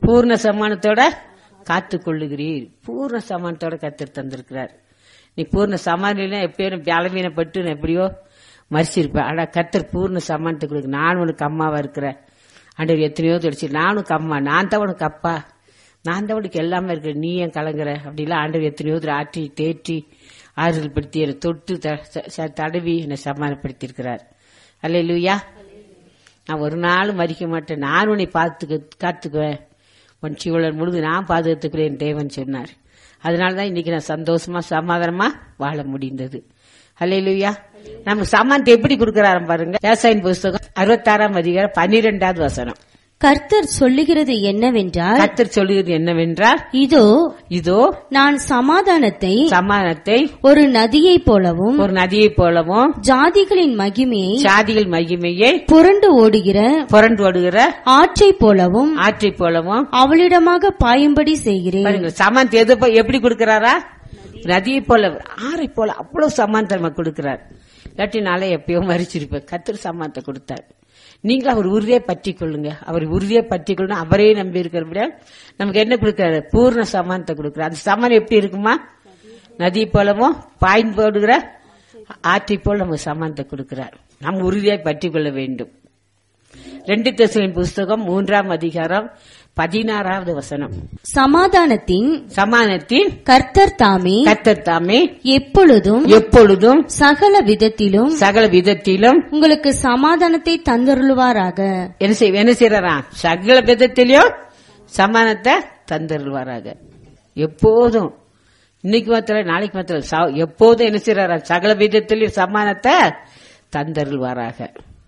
பூர்ண சமானத்தோட காத்து கொள்ளுகிறீர் பூர்ண சமானத்தோட கத்தர் தந்திருக்கிறார் நீ பூர்ண சமானிலாம் எப்பயும் பலவீனப்பட்டு நான் எப்படியோ மறிச்சிருப்பேன் ஆனா கத்தர் பூர்ண சமானத்தை கொடுக்கு நான் உனக்கு அம்மாவா இருக்கிறேன் ஆண்டவர் எத்தனையோ தொடிச்சு நானும் உனக்கு அம்மா நான் தான் உனக்கு அப்பா நான் தான் உனக்கு எல்லாமே இருக்கிறேன் நீ ஏன் கலங்குற அப்படிலாம் ஆண்டவர் எத்தனையோ தடவை ஆற்றி தேற்றி ஆறுதல் படுத்தி என்னை தொட்டு த- ச- ச- தடவி என்னை சமாதானப்படுத்தி இருக்கிறார் அல்ல நான் ஒரு நாளும் மறிக்க மாட்டேன் நான் உன்னை பார்த்துக்க காத்துக்குவேன் உன் சீவலன் முழுது நான் பாதுகாத்துக்கிறேன் தேவன் சொன்னார் அதனால தான் இன்னைக்கு நான் சந்தோஷமா சமாதானமா வாழ முடிந்தது அல்லையா நமக்கு சமானத்தை எப்படி கொடுக்கறாரு பாருங்க விவசாயின் புஸ்தகம் அறுபத்தாறாம் அதிகாரம் பன்னிரெண்டாவது வசனம் கர்த்தர் சொல்லுகிறது என்னவென்றால் கத்தர் சொல்லுகிறது என்னவென்றால் இதோ இதோ நான் சமாதானத்தை சமாதானத்தை ஒரு நதியைப் போலவும் ஒரு நதியைப் போலவும் ஜாதிகளின் மகிமையை சாதிகள் மகிமையை புரண்டு ஓடுகிற புரண்டு ஓடுகிற ஆற்றைப் போலவும் ஆற்றைப் போலவும் அவளிடமாக பாயும்படி செய்கிறேன் பாருங்க சமாந்த் எது போ- எப்படி கொடுக்கறாரா நதியை போல ஆறை போல அவ்வளவு சமாந்தரமா கொடுக்கிறார் இல்லாட்டி நாளை எப்பயோ மறிச்சிருப்பேன் கத்திர சமானத்தை கொடுத்தார் நீங்களும் அவர் உறுதியை பற்றி கொள்ளுங்க அவர் உறுதியை பற்றி கொள்ளணும் அவரே நம்பி இருக்கிற நமக்கு என்ன கொடுக்கிறாரு பூர்ண சமானத்தை கொடுக்கிறார் அந்த சமானம் எப்படி இருக்குமா நதி போலவும் பாய்ந்து போடுகிற ஆற்றை போல் நமக்கு சமானத்தை கொடுக்கிறார் நம்ம உறுதியாய் பற்றி கொள்ள வேண்டும் ரெண்டு தெசலின் புஸ்தகம் மூன்றாம் அதிகாரம் பதினாறாவது வசனம் சமாதானத்தின் சமானத்தின் கர்த்தர் தாமே கத்தர் தாமே எப்பொழுதும் எப்பொழுதும் சகல விதத்திலும் சகல விதத்திலும் உங்களுக்கு சமாதானத்தை தந்தருளுவாராக என்ன செய் என்ன செய்யறா சகல விதத்திலும் சமானத்தை தந்தருவாராக எப்போதும் இன்னைக்கு மாத்திரம் நாளைக்கு மாத்திரம் ச- எப்போதும் என்ன செய்யறாரா சகல விதத்திலும் சமானத்தை தந்தருள்வாராக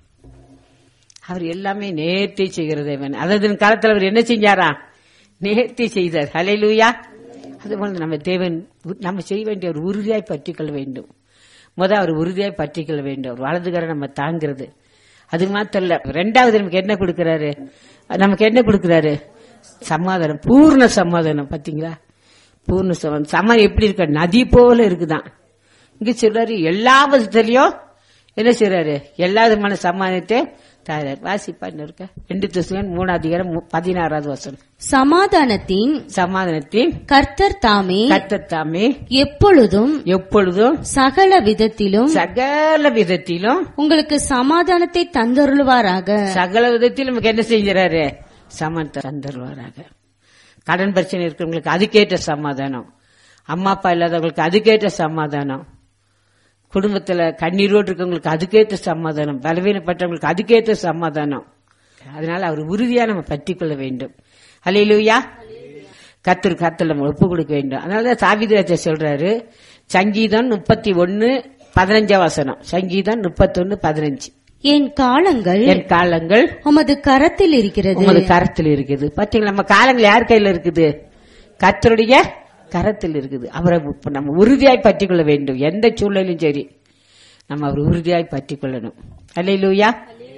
அவர் எல்லாமே நேர்த்தி செய்கிற தேவன் அதாவது காலத்தில் அவர் என்ன செஞ்சாரா நேர்த்தி செய்தார் ஹalleluya அதுபோல நம்ம தேவன் உ- நம்ம செய்ய வேண்டிய ஒரு உறுதியாய் பற்றிக் கொள்ள வேண்டும் முத அவர் உறுதியாய் பற்றிக் கொள்ள வேண்டும் அவர் வலதுகரை நம்ம தாங்கிறது அது மாத்திரம் இல்ல ரெண்டாவது நமக்கு என்ன கொடுக்கிறாரு நமக்கு என்ன கொடுக்கிறாரு சமாதானம் பூர்ண சமாதானம் பாத்தீங்களா பூர்ண சமாதானம் சமாதானம் எப்படி இருக்க நதி போல இருக்குதான் இங்க சொல்றாரு எல்லா விதத்திலையும் என்ன செய்றாரு எல்லா விதமான சமாதானத்தை தாரார் வாசிப்பா இன்னும் இருக்க ரெண்டு திசுகன் மூணாவது அதிகாரம் மு- பதினாறாவது வசனம் சமாதானத்தின் சமாதானத்தின் கர்த்தர் தாமே கத்தத்தாமே எப்பொழுதும் எப்பொழுதும் சகல விதத்திலும் சகல விதத்திலும் உங்களுக்கு சமாதானத்தை தந்தருளுவாராக சகல விதத்திலும் நமக்கு என்ன செஞ்சாரு சமானத்தை தந்துருவாராக கடன் பிரச்சனை இருக்கிறவங்களுக்கு அதுக்கேற்ற சமாதானம் அம்மா அப்பா இல்லாதவங்களுக்கு அதுக்கேற்ற சமாதானம் குடும்பத்துல கண்ணீரோடு இருக்கவங்களுக்கு அதுக்கேற்ற சமாதானம் பலவீனப்பட்டவங்களுக்கு அதுக்கேற்ற சமாதானம் அதனால அவர் உறுதியா நம்ம பற்றி கொள்ள வேண்டும் அல்லையிலுயா கத்தர் கத்தல் நம்ம ஒப்பு கொடுக்க வேண்டும் அதனாலதான் சாவிதிராஜா சொல்றாரு சங்கீதம் முப்பத்தி ஒன்னு பதினஞ்சாம் வசனம் சங்கீதம் முப்பத்தி பதினஞ்சு என் காலங்கள் என் காலங்கள் உமது கரத்தில் இருக்கிறது உமது கரத்தில் இருக்குது பாத்தீங்களா நம்ம காலங்கள் யார் கையில இருக்குது கர்த்தருடைய கரத்தில் இருக்குது அவரை இப்ப நம்ம உறுதியாய் பற்றிக் கொள்ள வேண்டும் எந்த சூழ்நிலையும் சரி நம்ம அவர் உறுதியாய் பற்றிக் கொள்ளணும் அல்லையிலூயா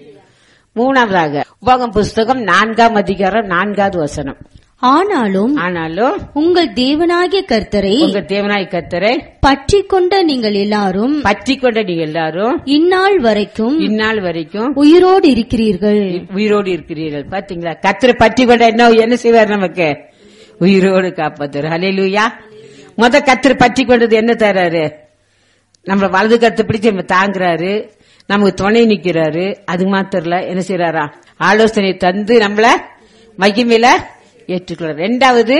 மூணாவதாக உபகம் புஸ்தகம் நான்காம் அதிகாரம் நான்காவது வசனம் ஆனாலும் ஆனாலும் உங்கள் தேவனாகிய கர்த்தரை உங்க தேவனாய் கர்த்தரை பற்றிக் கொண்ட நீங்கள் எல்லாரும் பற்றி கொண்ட நீங்க எல்லாரும் இந்நாள் வரைக்கும் இந்நாள் வரைக்கும் உயிரோடு இருக்கிறீர்கள் உயிரோடு இருக்கிறீர்கள் பாத்தீங்களா கத்திர பற்றி கொண்ட என்ன என்ன செய்வார் நமக்கு உயிரோடு காப்பாத்துற ஹalleluya முத கத்திர பற்றி கொண்டது என்ன தராரு நம்மள வலது கருத்தை பிடிச்சு நம்ம தாங்குறாரு நமக்கு துணை நிக்கிறாரு அது மாத்திரம் இல்ல என்ன செய்யறாரா ஆலோசனை தந்து நம்மள மகிமையில ஏற்றுக்கிறார் ரெண்டாவது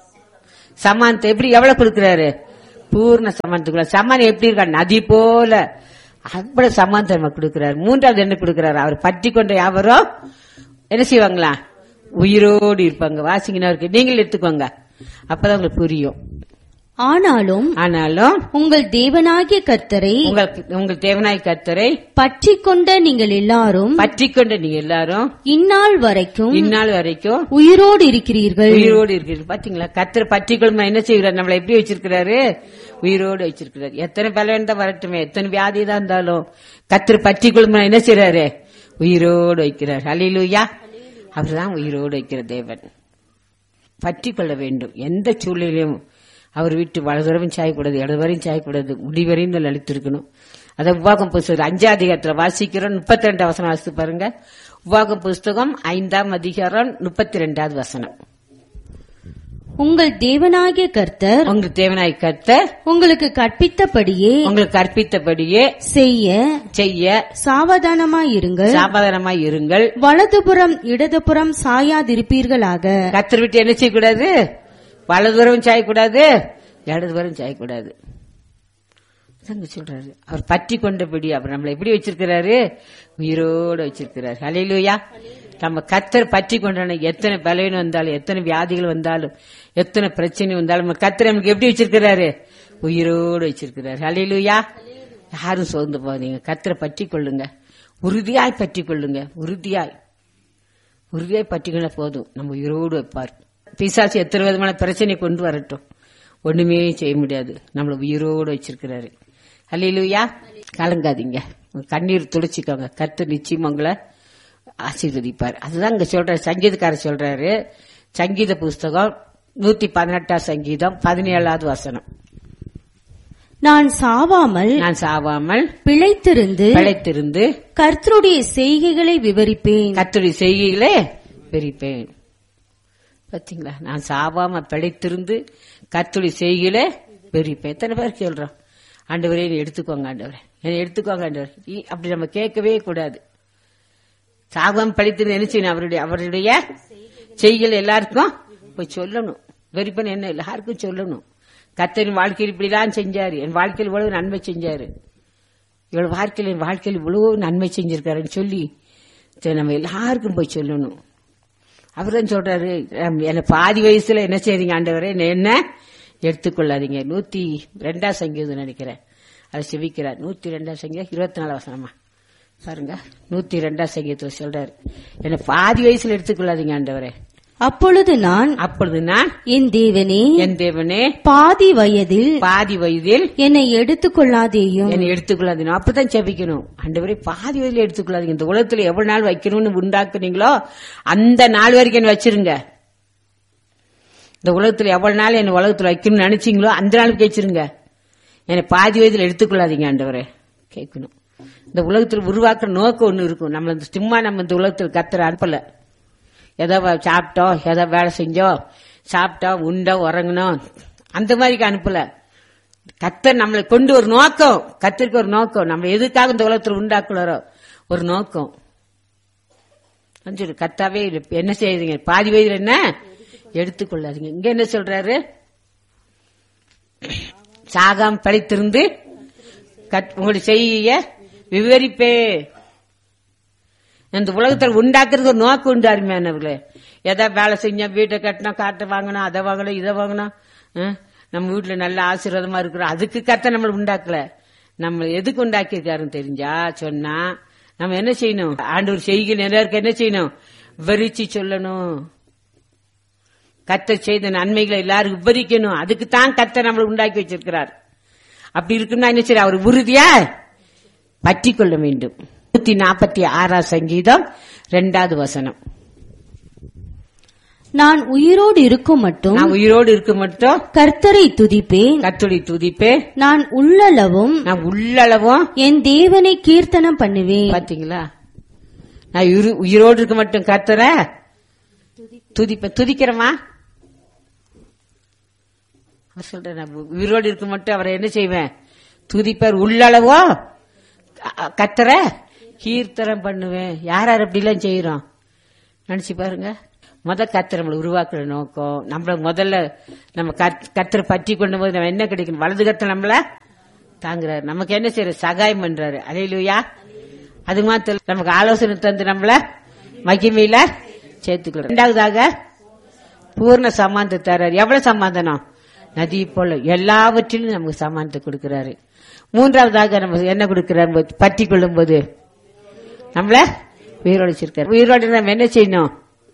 சமானத்தை எப்படி எவ்வளவு கொடுக்கிறாரு பூர்ண சமானத்துக்குள்ள சமானம் எப்படி இருக்கா நதி போல அவ்வளவு சமானத்தை நம்ம கொடுக்கிறாரு மூன்றாவது என்ன கொடுக்கிறாரு அவர் பற்றி கொண்ட யாவரோ என்ன செய்வாங்களா உயிரோடு இருப்பாங்க வாசிங்கன்னா இருக்கு நீங்களும் எடுத்துக்கோங்க அப்பதான் உங்களுக்கு புரியும் ஆனாலும் ஆனாலும் உங்கள் தேவனாகிய கர்த்தரை உங்களுக்கு உங்கள் தேவனாய் கர்த்தரை பற்றிக் கொண்ட நீங்கள் எல்லாரும் பற்றி கொண்ட நீங்க எல்லாரும் இந்நாள் வரைக்கும் இந்நாள் வரைக்கும் உயிரோடு இருக்கிறீர்கள் உயிரோடு இருக்கிறது பாத்தீங்களா கத்திர பற்றிக்கொள்மா என்ன செய்கிறார் நம்மளை எப்படி வச்சிருக்கிறாரு உயிரோடு வச்சிருக்கிறாரு எத்தனை பலன் தான் வரட்டுமே எத்தனை வியாதி தான் இருந்தாலும் கத்திர பற்றிக்கொள்மா என்ன செய்யறாரு உயிரோடு வைக்கிறார் அலிலுயா அவர்தான் உயிரோடு வைக்கிற தேவன் பற்றி கொள்ள வேண்டும் எந்த சூழ்நிலையும் அவர் வீட்டு வலதுவரையும் சாயக்கூடாது இடதுவரையும் சாயக்கூடாது முடிவரையும் தான் அளித்திருக்கணும் அதை உபாகம் புஸ்தகம் அஞ்சாம் அதிகாரத்தில் வாசிக்கிறோம் முப்பத்தி ரெண்டாம் வசனம் வாசித்து பாருங்க உபாகம் புஸ்தகம் ஐந்தாம் அதிகாரம் முப்பத்தி ரெண்டாவது வசனம் உங்கள் தேவனாகிய கர்த்தர் உங்களுக்கு தேவனாய் கர்த்தர் உங்களுக்கு கற்பித்தபடியே உங்களுக்கு கற்பித்தபடியே செய்ய செய்ய சாவதானமாயிருங்கள் சாபாதனமாய் இருங்கள் வலதுபுறம் இடதுபுறம் சாயாதிருப்பீர்களாக கத்தர் விட்டு என்ன செய்யக்கூடாது வலதுபுறம் சாயக்கூடாது இடதுபுறம் சாயக்கூடாது அதாங்க சொல்றாரு அவர் பற்றி கொண்டபடி அவர் நம்மளை எப்படி வச்சிருக்கிறாரு உயிரோடு வச்சிருக்கிறாரு அலையிலுயா நம்ம கத்தர் பற்றி கொண்டான எத்தனை பலவீனம் வந்தாலும் எத்தனை வியாதிகள் வந்தாலும் எத்தனை பிரச்சனை வந்தாலும் நம்ம கத்தர் நமக்கு எப்படி வச்சிருக்கிறாரு உயிரோடு வச்சிருக்கிறாரு அலையிலுயா யாரும் சோர்ந்து போகாதீங்க கத்தரை பற்றி கொள்ளுங்க உறுதியாய் பற்றி கொள்ளுங்க உறுதியாய் உறுதியாய் பற்றிக்கொள்ள போதும் நம்ம உயிரோடு வைப்பார் பிசாசு எத்தனை விதமான பிரச்சனை கொண்டு வரட்டும் ஒண்ணுமே செய்ய முடியாது நம்மள உயிரோடு வச்சிருக்கிறாரு அல்லையிலுயா கலங்காதீங்க உங்க கண்ணீர் துடைச்சிக்கோங்க கத்து நிச்சயம் உங்களை ஆசீர்வதிப்பார் அதுதான் இங்க சொல்றாரு சங்கீதக்காரர் சொல்றாரு சங்கீத புஸ்தகம் நூத்தி பதினெட்டாம் சங்கீதம் பதினேழாவது வசனம் நான் சாவாமல் நான் சாவாமல் பிழைத்திருந்து பிழைத்திருந்து கர்த்தருடைய செய்கைகளை விவரிப்பேன் கத்துடைய செய்கைகளே பிரிப்பேன் பாத்தீங்களா நான் சாவாம பிழைத்திருந்து கத்துடைய செய்கையிலே பிரிப்பேன் எத்தனை பேர் சொல்றோம் ஆண்டவரே என்னை எடுத்துக்கோங்க ஆண்டவரே என்னை எடுத்துக்கோங்க ஆண்டவர் அப்படி நம்ம கேட்கவே கூடாது சாவாம பிழைத்திருந்து என்ன செய்யணும் அவருடைய அவருடைய செய்கைகள் எல்லாருக்கும் போய் சொல்லணும் வெறிப்பன் என்ன எல்லாருக்கும் சொல்லணும் கத்தரின் வாழ்க்கையில் இப்படிலாம் செஞ்சாரு என் வாழ்க்கையில் இவ்வளவு நன்மை செஞ்சாரு இவ்வளவு வாழ்க்கையில் என் வாழ்க்கையில் இவ்வளவு நன்மை செஞ்சிருக்காருன்னு சொல்லி சரி, நம்ம எல்லாருக்கும் போய் சொல்லணும் அவர் தான் சொல்றாரு "அம், என்ன பாதி வயசுல என்ன செய்றீங்க ஆண்டவரே என்னை என்ன எடுத்துக்கொள்ளாதீங்க நூத்தி ரெண்டாம் சங்கீதம் நினைக்கிறேன் அதை செவிக்கிறார் நூத்தி ரெண்டாம் சங்கீதம் இருபத்தி நாலு வசனமா பாருங்க நூத்தி ரெண்டாம் சங்கீதத்துல சொல்றாரு என்ன பாதி வயசுல எடுத்துக்கொள்ளாதீங்க ஆண்டவரே அப்பொழுது நான் அப்பொழுது நான் என் தேவனே என் தேவனே பாதி வயதில் பாதி வயதில் என்னை எடுத்துக்கொள்ளாதேயும் என்னை எடுத்துக்கொள்ளாதீங்க அப்பதான் செபிக்கணும் ஆண்டவரே பாதி வயதில் எடுத்துக்கொள்ளாதீங்க இந்த உலகத்துல எவ்வளவு நாள் வைக்கணும்னு உண்டாக்குனீங்களோ அந்த நாள் வரைக்கும் என்ன வச்சிருங்க இந்த உலகத்துல எவ்வளவு நாள் என்ன உலகத்துல வைக்கணும்னு நினைச்சீங்களோ அந்த நாளுக்கு வச்சிருங்க என்னை பாதி வயதில் எடுத்துக்கொள்ளாதீங்க ஆண்டவரே கேட்கணும் இந்த உலகத்தில் உருவாக்குற நோக்கம் ஒண்ணு இருக்கும் நம்ம இந்த சும்மா நம்ம இந்த உலகத்தில் கத்துற அனுப்பல ஏதோ வ- சாப்பிட்டோம் ஏதோ வேலை செஞ்சோம் சாப்பிட்டோம் உண்டோம் உறங்கணும் அந்த மாதிரிக்கு அனுப்பல கத்தர் நம்மளை கொண்டு ஒரு நோக்கம் கத்திற்கு ஒரு நோக்கம் நம்ம எதுக்காக இந்த உலகத்தில் உண்டாக்குறாரோ ஒரு நோக்கம் கொஞ்சம் கத்தாவே இல்ல. என்ன செய்யுறீங்க பாதி வயதுல என்ன எடுத்துக்கொள்ளாதீங்க இங்க என்ன சொல்றாரு சாகாம பழித்திருந்து கத்- உங்களுடைய செய்ய விவரிப்பே இந்த உலகத்தில் உண்டாக்குறது ஒரு நோக்கம் உண்டு அருமையானவர்களே எதா வேலை செஞ்சோம் வீட்டை கட்டினோம் காட்டை வாங்கணும் அதை வாங்கணும் இதை வாங்கணும் ஆ? நம்ம வீட்டுல நல்ல ஆசீர்வாதமா இருக்கிறோம் அதுக்கு கத்த நம்மள உண்டாக்கல நம்ம எதுக்கு உண்டாக்கியிருக்காருன்னு தெரிஞ்சா சொன்னா நம்ம என்ன செய்யணும் ஆண்டவர் செய்கிற எல்லாருக்கும் என்ன செய்யணும் விவரிச்சு சொல்லணும் கத்தர் செய்த நன்மைகளை எல்லாரும் விவரிக்கணும் அதுக்கு தான் கத்தர் நம்மளை உண்டாக்கி வச்சிருக்கிறார் அப்படி இருக்குன்னா என்ன செய்ய அவர் உறுதியா பற்றி கொள்ள வேண்டும் நூத்தி நாற்பத்தி ஆறாம் சங்கீதம் ரெண்டாவது வசனம் நான் உயிரோடு இருக்கும் மட்டும் நான் உயிரோடு இருக்க மட்டும் கர்த்தரை துதிப்பேன் கத்துடி துதிப்பே நான் உள்ளளவும் நான் உள்ளளவும் என் தேவனை கீர்த்தனம் பண்ணுவேன் பாத்தீங்களா நான் உயிரு- உயிரோடு இருக்க மட்டும் கத்துற துதிப்பேன் துதிக்கிறமா அவர் சொல்றேன் நான் உயிரோடு இருக்க மட்டும் அவரை என்ன செய்வேன் துதிப்பார் உள்ளளவோ அ- கத்தர கீர்த்தனம் பண்ணுவேன் யார் யார் அப்படிலாம் செய்யறோம் நினைச்சு பாருங்க முத கத்தர் நம்மளை உருவாக்குற நோக்கம் நம்மள முதல்ல நம்ம கத்- கத்தரை பற்றி கொண்டு போது நம்ம என்ன கிடைக்கும் வலது கத்தை நம்மள தாங்குறாரு நமக்கு என்ன செய்யற சகாயம் பண்றாரு அலையிலுயா அது மாத்திரம் நமக்கு ஆலோசனை தந்து நம்மள மகிமையில சேர்த்துக்கிறோம் ரெண்டாவதாக பூர்ண சமாந்தம் தர்றாரு எவ்வளவு சமாதானம் நதி போல எல்லாவற்றிலும் நமக்கு சமானத்தை கொடுக்கிறாரு மூன்றாவதாக நம்ம என்ன கொடுக்கிறார் பற்றி கொள்ளும் போது நம்மள உயிரோடு வச்சிருக்காரு உயிரோடு நம்ம என்ன செய்யணும்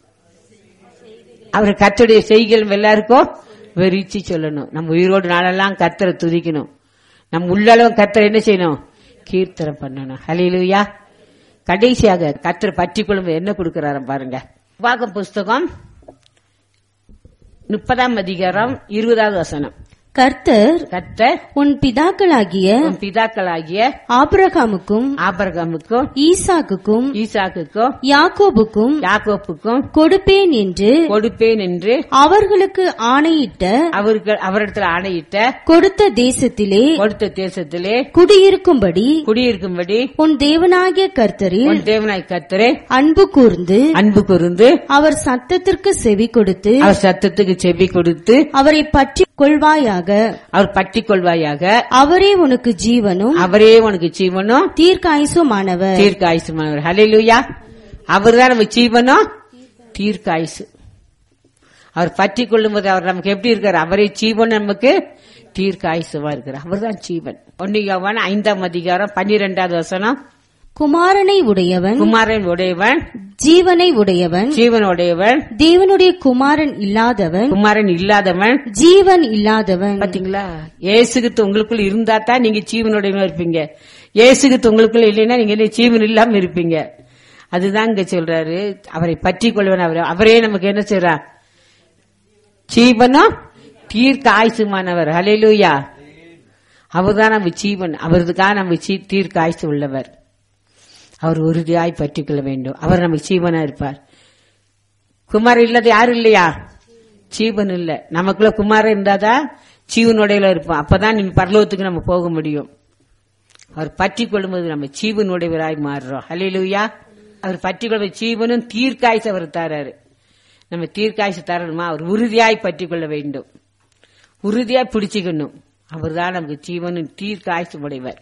அவர் கத்துடைய செய்கள் எல்லாருக்கும் வெறிச்சு சொல்லணும் நம்ம உயிரோடு நாளெல்லாம் கத்தரை துதிக்கணும் நம்ம உள்ளளவும் கத்தரை என்ன செய்யணும் கீர்த்தனம் பண்ணணும் ஹலிலுயா கடைசியாக கத்தரை பற்றி கொள்ளும் என்ன கொடுக்கிறாரு பாருங்க வாகம் புஸ்தகம் முப்பதாம் அதிகாரம் இருபதாவது வசனம் கர்த்தர் கர்த்தர் உன் பிதாக்களாகிய உன் பிதாக்களாகிய ஆபிரகாமுக்கும் ஆபரகமுக்கும் ஈசாக்குக்கும் ஈசாக்குக்கும் யாக்கோபுக்கும் யாக்கோப்புக்கும் கொடுப்பேன் என்று கொடுப்பேன் என்று அவர்களுக்கு ஆணையிட்ட அவர்கள் அவரிடத்தில் ஆணையிட்ட கொடுத்த தேசத்திலே கொடுத்த தேசத்திலே குடியிருக்கும்படி குடியிருக்கும்படி உன் தேவனாகிய கர்த்தரில் உன் தேவனாய் கர்த்தரே அன்பு கூர்ந்து அன்பு கூர்ந்து அவர் சத்தத்திற்கு செவி கொடுத்து அவர் சத்தத்துக்கு செவி கொடுத்து அவரை பற்றி கொள்வாயாக அவர் பற்றிக் கொள்வாயாக அவரே உனக்கு ஜீவனும் அவரே உனக்கு ஜீவனும் தீர்க்காயுசுமானவர் தீர்க்காயுசுமானவர் ஹalleluya அவர்தான் நம்ம ஜீவனும் தீர்க்காயுசு அவர் பற்றி கொள்ளும்போது அவர் நமக்கு எப்படி இருக்காரு அவரே ஜீவன் நமக்கு தீர்க்காயுசுமா இருக்கிறார் அவர்தான் ஜீவன் ஒன்னியவன் ஐந்தாம் அதிகாரம் பன்னிரெண்டாவது வசனம் குமாரனை உடையவன் குமாரன் உடையவன் ஜீவனை உடையவன் ஜீவன் உடையவன் தேவனுடைய குமாரன் இல்லாதவன் குமாரன் இல்லாதவன் ஜீவன் இல்லாதவன் பாத்தீங்களா ஏசுகித்து உங்களுக்குள்ள இருந்தா தான் நீங்க ஜீவனுடையவா இருப்பீங்க ஏசுகித்து உங்களுக்குள்ள இல்லைன்னா நீங்க என்ன ஜீவன் இல்லாம இருப்பீங்க அதுதான் இங்க சொல்றாரு அவரை பற்றி கொள்வன் அவர் அவரே நமக்கு என்ன செய்றார் ஜீவனும் தீர்க்க ஆயுசுமானவர் ஹalleluya அவர்தான் நம்ம ஜீவன் அவருக்காக நம்ம ஜீ- தீர்க்க ஆயுசு உள்ளவர் அவர் உறுதியாய் பற்றிக் கொள்ள வேண்டும் அவர் நமக்கு ஜீவனா இருப்பார் குமார் இல்லாத யாரும் இல்லையா ஜீவன் இல்ல நமக்குள்ள குமாரன் இருந்தாதான் ஜீவனுடையில இருப்போம் அப்பதான் நீ பரலோகத்துக்கு நம்ம போக முடியும் அவர் பற்றி கொள்ளும்போது நம்ம ஜீவனுடையவராய் மாறுறோம் ஹalleluya அவர் பற்றி கொள்வது ஜீவனும் தீர்க்காய்ச்சி அவர் தராரு நம்ம தீர்க்காய்ச்சி தரணுமா அவர் உறுதியாய் பற்றி கொள்ள வேண்டும் உறுதியாய் பிடிச்சுக்கணும் அவர்தான் நமக்கு ஜீவனும் தீர்க்காய்ச்சி உடையவர்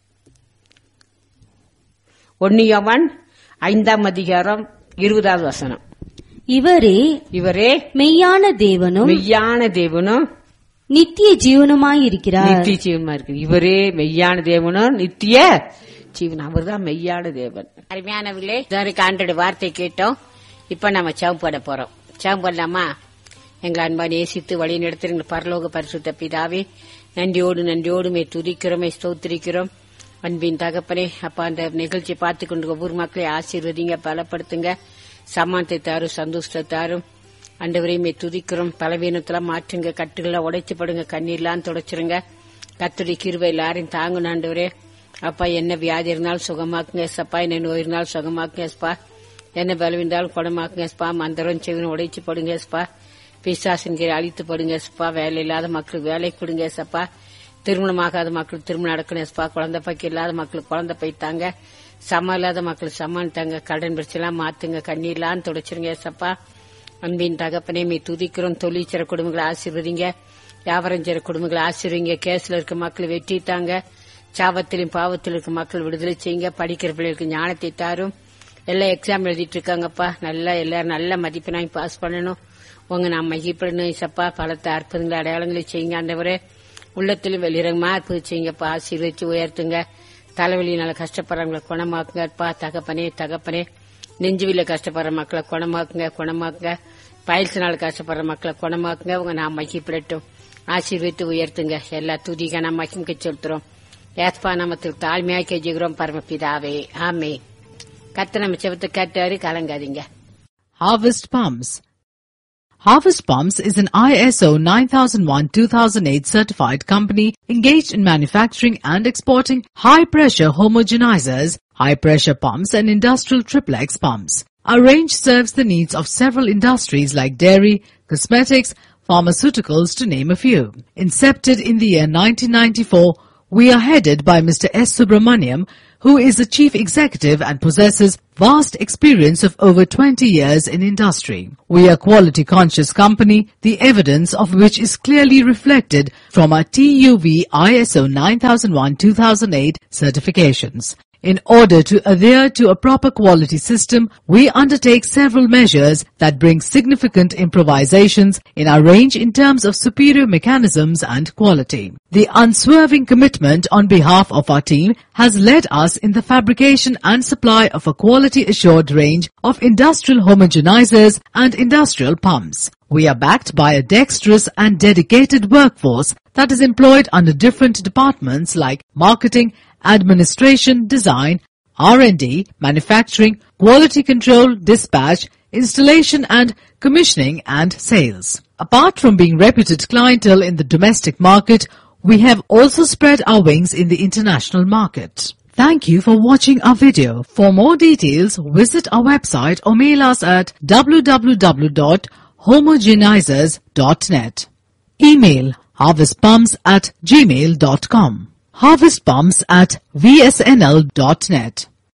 ஒன்னியவன் ஐந்தாம் அதிகாரம் இருபதாவது வசனம் இவரே இவரே மெய்யான தேவனும் மெய்யான தேவனும் நித்திய ஜீவனுமாயிருக்கிறார் நித்திய ஜீவமா இருக்கு இவரே மெய்யான தேவனும் நித்திய ஜீவன் அவர்தான் மெய்யான தேவன் அருமையானவர்களே இதற்கு ஆண்டோட வார்த்தை கேட்டோம் இப்ப நம்ம சவம் போட போறோம் சவம் போடலாமா எங்களை அன்பா நேசித்து வழி நடத்துகிற பரலோக பரிசுத்த பிதாவே நன்றியோடு நன்றியோடு மே துதிக்கிறோம் மே ஸ்தோத்திரிக்கிறோம் அன்பின் தகப்பனே அப்பா அந்த நிகழ்ச்சி பார்த்து கொண்டு ஒவ்வொரு மக்களையும் ஆசீர்வதிங்க பலப்படுத்துங்க சமானத்தை தாரும் சந்தோஷத்தை தாரும் அண்டவரையுமே துதிக்கிறோம் பலவீனத்துல மாற்றுங்க கட்டுகளை உடைச்சு படுங்க கண்ணீர்லாம் தொடச்சிருங்க கத்துடி கிருவை எல்லாரையும் தாங்கணும் ஆண்டவரே அப்பா என்ன வியாதி இருந்தாலும் சுகமாக்குங்க எஸ்ப்பா என்ன நோய் இருந்தாலும் சுகமாக்குங்க எஸ்பா என்ன பலவீந்தாலும் குணமாக்குங்க எஸ்பா மந்திரம் செவினும் உடைச்சு படுங்க எஸ்பா பிசாசின் கீழ் அழித்து படுங்க எஸ்பா வேலை இல்லாத மக்களுக்கு வேலை கொடுங்க எஸ்ப்பா திருமணமாகாத மக்களுக்கு திருமணம் நடக்கணும் எஸ்பா குழந்தை பைக்கு இல்லாத மக்களுக்கு குழந்தை பைத்தாங்க சம இல்லாத மக்களுக்கு சமான் தாங்க கடன் பிரச்சனைலாம் மாத்துங்க கண்ணீர்லாம் துடைச்சிருங்க எஸ்ப்பா அன்பின் தகப்பனே மீ துதிக்கிறோம் தொழிற்சிற குடும்பங்களை ஆசீர்வதிங்க வியாபாரம் செய்ற குடும்பங்களை ஆசீர்வதிங்க கேஸ்ல இருக்க மக்கள் வெற்றி தாங்க சாபத்திலும் பாவத்திலும் இருக்க மக்கள் விடுதலை செய்யுங்க படிக்கிற பிள்ளைகளுக்கு ஞானத்தை தாரும் எல்லாம் எக்ஸாம் எழுதிட்டு இருக்காங்கப்பா நல்லா எல்லாரும் நல்ல மதிப்பெண்ணாய் பாஸ் பண்ணணும் உங்க நான் மகிப்படணும் இசப்பா பலத்த அற்புதங்களை அடையாளங்களை செய்யுங்க ஆண்டவரே உள்ளத்திலும் வெளிரங்கமா அற்புதம் செய்யுங்கப்பா ஆசீர்வதிச்சு உயர்த்துங்க தலைவலியினால கஷ்டப்படுறவங்களை குணமாக்குங்கப்பா தகப்பனே தகப்பனே நெஞ்சுவில கஷ்டப்படுற மக்களை குணமாக்குங்க குணமாக்குங்க பயிற்சினால கஷ்டப்படுற மக்களை குணமாக்குங்க உங்க நான் மகிப்பிடட்டும் ஆசீர்வித்து உயர்த்துங்க எல்லா துதிக நான் மகிமிக்க செலுத்துறோம் ஏஸ்பா நாமத்தில் தாழ்மையாக கெஞ்சுகிறோம் பரமபிதாவே ஆமே கத்த நம்ம செவத்தை கேட்டாரு கலங்காதீங்க Harvest Palms. Harvest Palms is an ISO 9001-2008 certified company engaged in manufacturing and exporting high-pressure homogenizers, high-pressure pumps and industrial triplex pumps. Our range serves the needs of several industries like dairy, cosmetics, pharmaceuticals to name a few. Incepted in the year 1994, we are headed by Mr. S. Subramaniam, who is the chief executive and possesses vast experience of over 20 years in industry. We are quality conscious company, the evidence of which is clearly reflected from our TUV ISO 9001-2008 certifications. In order to adhere to a proper quality system, we undertake several measures that bring significant improvisations in our range in terms of superior mechanisms and quality. The unswerving commitment on behalf of our team has led us in the fabrication and supply of a quality assured range of industrial homogenizers and industrial pumps. We are backed by a dexterous and dedicated workforce that is employed under different departments like marketing, administration, design, R&D, manufacturing, quality control, dispatch, installation and commissioning and sales. Apart from being reputed clientele in the domestic market, we have also spread our wings in the international market. Thank you for watching our video. For more details, visit our website or mail us at www.homogenizers.net. Email harvestpumps at gmail.com. Harvestpumps at vsnl.net.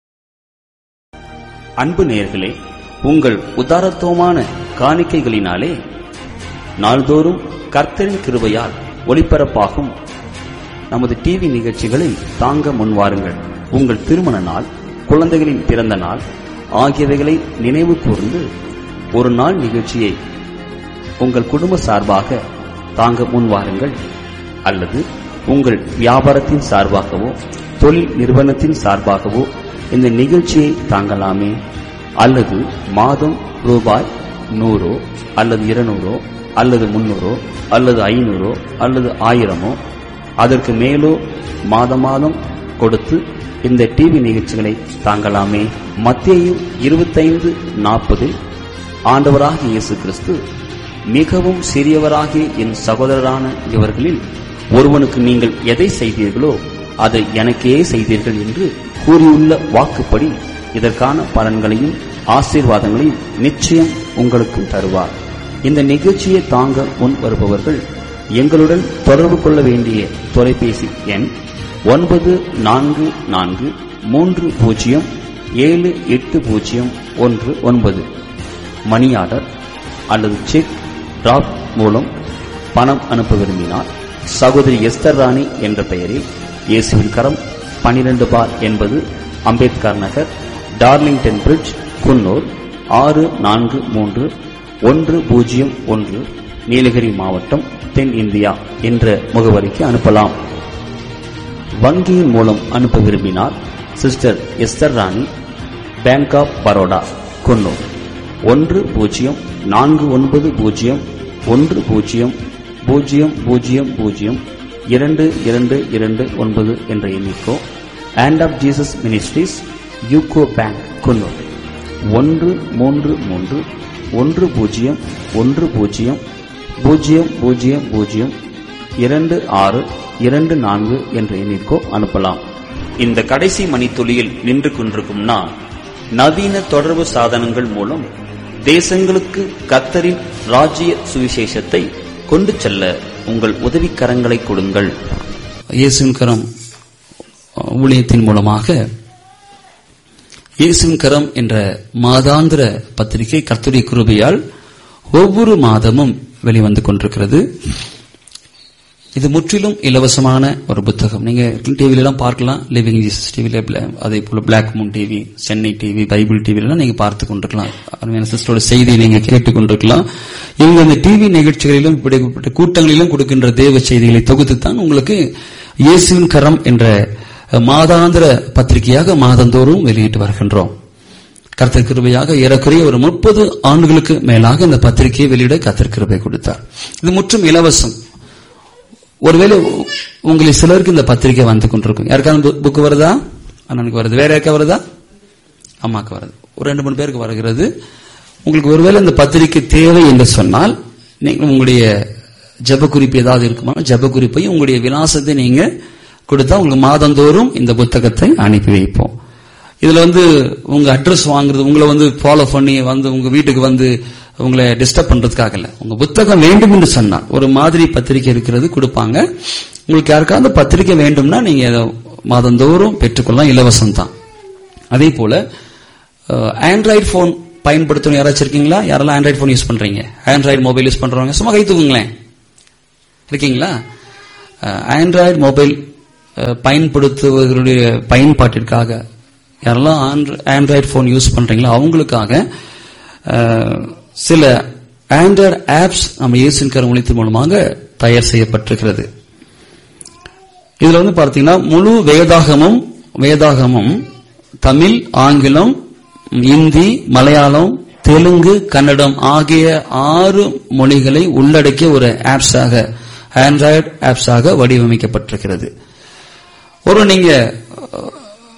அன்பு நேயர்களே உங்கள் உதாரத்துவமான காணிக்கைகளினாலே நாள்தோறும் கர்த்தரின் கிருபையால் ஒளிபரப்பாகும் நமது TV நிகழ்ச்சிகளை தாங்க முன்வாருங்கள் உங்கள் திருமண நாள் குழந்தைகளின் பிறந்த நாள் ஆகியவைகளை நினைவு கூர்ந்து ஒரு நாள் நிகழ்ச்சியை உங்கள் குடும்ப சார்பாக தாங்க முன்வாருங்கள் அல்லது உங்கள் வியாபாரத்தின் சார்பாகவோ தொழில் நிறுவனத்தின் சார்பாகவோ இந்த நிகழ்ச்சியை தாங்கலாமே அல்லது மாதம் ரூபாய் நூறோ அல்லது இருநூறோ அல்லது முன்னூறோ அல்லது ஐநூறோ அல்லது ஆயிரமோ அதற்கு மேலோ மாதம் மாதம் கொடுத்து இந்த டிவி நிகழ்ச்சிகளை தாங்கலாமே மத்தேயு இருபத்தைந்து நாற்பதில் ஆண்டவராகிய இயேசு கிறிஸ்து மிகவும் சிறியவராகிய என் சகோதரரான இவர்களில் ஒருவனுக்கு நீங்கள் எதை செய்தீர்களோ அதை எனக்கே செய்தீர்கள் என்று கூறியுள்ள வாக்குப்படி இதற்கான பலன்களையும் ஆசீர்வாதங்களையும் நிச்சயம் உங்களுக்கு தருவார் இந்த நிகழ்ச்சியை தாங்க முன் வருபவர்கள் எங்களுடன் தொடர்பு கொள்ள வேண்டிய தொலைபேசி எண் ஒன்பது நான்கு நான்கு மூன்று பூஜ்ஜியம் ஏழு எட்டு பூஜ்ஜியம் ஒன்று ஒன்பது மணி ஆர்டர் அல்லது செக் டிராப் மூலம் பணம் அனுப்ப விரும்பினால் சகோதரி எஸ்தர் ராணி என்ற பெயரில் இயேசுவின் கரம் பனிரெண்டு பார் என்பது அம்பேத்கர் நகர் டார்லிங்டன் பிரிட்ஜ் குன்னூர் ஆறு நான்கு மூன்று ஒன்று பூஜ்ஜியம் ஒன்று நீலகிரி மாவட்டம் தென் இந்தியா என்ற முகவரிக்கு அனுப்பலாம் வங்கியின் மூலம் அனுப்ப விரும்பினால் sister Esther Rani bank of Baroda Coonoor ஒன்று பூஜ்ஜியம் நான்கு ஒன்பது பூஜ்ஜியம் ஒன்று பூஜ்ஜியம் பூஜ்ஜியம் பூஜ்ஜியம் பூஜ்ஜியம் இரண்டு இரண்டு இரண்டு ஒன்பது என்ற எண்ணிக்கோ and of Jesus ministries UCO bank Coonoor ஒன்று மூன்று மூன்று ஒன்று பூஜ்ஜியம் ஒன்று பூஜ்ஜியம் பூஜ்ஜியம் பூஜ்ஜியம் பூஜ்ஜியம் இரண்டு ஆறு இரண்டு நான்கு என்ற எண்ணிற்கோ அனுப்பலாம் இந்த கடைசி மணித்துளியில் நின்று கொண்டிருக்கும் நான் நவீன தொடர்பு சாதனங்கள் மூலம் தேசங்களுக்கு கத்தரின் ராஜ்ய சுவிசேஷத்தை கொண்டு செல்ல உங்கள் உதவிக்கரங்களை கொடுங்கள் இயேசுவின் கரம் ஊழியத்தின் மூலமாக இயேசுவின் கரம் என்ற மாதாந்திர பத்திரிகை கர்த்தருடைய கிருபையால் ஒவ்வொரு மாதமும் வெளிவந்து கொண்டிருக்கிறது இது முற்றிலும் இலவசமான ஒரு புத்தகம் நீங்க டிவில எல்லாம் பார்க்கலாம் லிவிங் ஜீசஸ் டிவில அதே போல black moon TV Chennai TV bible டிவில எல்லாம் நீங்க பார்த்து கொண்டிருக்கலாம் அருமையான சிஸ்டரோட செய்தியை நீங்க கேட்டுக் கொண்டிருக்கலாம் இவங்க அந்த டிவி நிகழ்ச்சிகளிலும் இப்படிப்பட்ட கூட்டங்களிலும் கொடுக்கின்ற தேவ செய்திகளை தொகுத்து தான் உங்களுக்கு இயேசுவின் கரம் என்ற மாதாந்திர பத்திரிகையாக மாதந்தோறும் வெளியிட்டு வருகின்றோம் கர்த்தர் கிருபையாக ஏறக்குறைய ஒரு முப்பது ஆண்டுகளுக்கு மேலாக இந்த பத்திரிகையை வெளியிட கர்த்தர் கிருபை கொடுத்தார் இது முற்றும் இலவசம் ஒருவேளை உங்களில் சிலருக்கு இந்த பத்திரிகை வந்து கொண்டிருக்கும் யாருக்காவது புக்கு வருதா அண்ணனுக்கு வருது வேற யாருக்கா வருதா அம்மாக்கு வருது ஒரு ரெண்டு மூணு பேருக்கு வருகிறது உங்களுக்கு ஒருவேளை இந்த பத்திரிகை தேவை என்று சொன்னால் நீங்கள் உங்களுடைய ஜப குறிப்பு ஏதாவது இருக்குமா ஜப குறிப்பையும் உங்களுடைய விலாசத்தை நீங்க கொடுத்தா உங்களுக்கு மாதந்தோறும் இந்த புத்தகத்தை அனுப்பி வைப்போம் இதுல வந்து உங்க அட்ரஸ் வாங்குறது உங்களை வந்து ஃபாலோ பண்ணி வந்து உங்க வீட்டுக்கு வந்து உங்களை டிஸ்டர்ப் பண்றதுக்காக இல்ல உங்க புத்தகம் வேண்டும் என்று சொன்னால் ஒரு மாதிரி பத்திரிகை இருக்கிறது கொடுப்பாங்க உங்களுக்கு யாருக்காவது பத்திரிகை வேண்டும்னா நீங்க மாதந்தோறும் பெற்றுக்கொள்ளலாம் இலவசம் தான் அதே போல ஆண்ட்ராய்டு போன் பயன்படுத்தணும் யாராச்சும் இருக்கீங்களா யாரெல்லாம் ஆண்ட்ராய்டு போன் யூஸ் பண்றீங்க ஆண்ட்ராய்டு மொபைல் யூஸ் பண்றவங்க சும்மா கை தூக்குங்களேன் இருக்கீங்களா ஆண்ட்ராய்டு மொபைல் பயன்படுத்துவர்களுடைய பயன்பாட்டிற்காக யாரெல்லாம் ஆண்ட்ராய்டு போன் யூஸ் பண்றீங்களோ அவங்களுக்காக சில ஆண்ட்ராய்டு ஆப்ஸ் நம்ம இயேசின் கருமொழித்தின் மூலமாக தயார் செய்யப்பட்டிருக்கிறது இதுல வந்து பார்த்தீங்கன்னா முழு வேதாகமும் வேதாகமும் தமிழ் ஆங்கிலம் இந்தி மலையாளம் தெலுங்கு கன்னடம் ஆகிய ஆறு மொழிகளை உள்ளடக்கிய ஒரு ஆப்ஸாக ஆண்ட்ராய்டு ஆப்ஸாக வடிவமைக்கப்பட்டிருக்கிறது ஒரு நீங்க